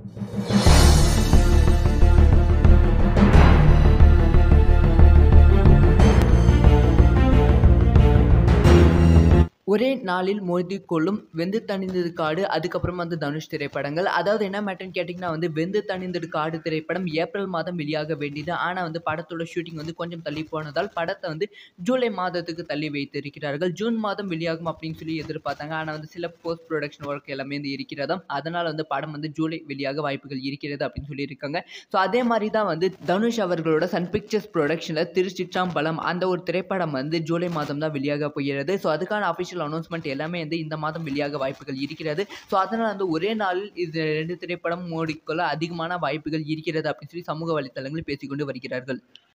ஒரே நாளில் மோதிக்கொள்ளும் வெந்து தணிந்தது காடு அதுக்கப்புறமா வந்து தனுஷ் திரைப்படங்கள் அதாவது என்ன மேட்டர்னு கேட்டிங்கன்னா வந்து வெந்து தணிந்தது காடு திரைப்படம் ஏப்ரல் மாதம் வெளியாக வேண்டியது ஆனால் வந்து படத்தோட ஷூட்டிங் வந்து கொஞ்சம் தள்ளி போனதால் படத்தை வந்து ஜூலை மாதத்துக்கு தள்ளி வைத்திருக்கிறார்கள் ஜூன் மாதம் வெளியாகும் அப்படின்னு சொல்லி எதிர்பார்த்தாங்க ஆனால் வந்து சில போஸ்ட் ப்ரொடக்ஷன் ஒர்க் எல்லாமே வந்து இருக்கிறதாம் அதனால் வந்து படம் வந்து ஜூலை வெளியாக வாய்ப்புகள் இருக்கிறது அப்படின்னு சொல்லியிருக்காங்க ஸோ அதே மாதிரி தான் வந்து தனுஷ் அவர்களோட சன் பிக்சர்ஸ் ப்ரொடக்ஷனில் திருச்சிற்றாம்பலம் அந்த ஒரு திரைப்படம் வந்து ஜூலை மாதம் தான் வெளியாக போகிறது ஸோ அதுக்கான அஃபிஷியல் அனௌன்ஸ்மெண்ட் எல்லாமே வந்து இந்த மாதம் வெளியாக வாய்ப்புகள் இருக்கிறது ஸோ அதனால் வந்து ஒரே நாளில் இது ரெண்டு திரைப்படம் மோடிக்கொள்ள அதிகமான வாய்ப்புகள் இருக்கிறது அப்படின்னு சொல்லி சமூக வலைத்தளங்களில் பேசிக்கொண்டு வருகிறார்கள்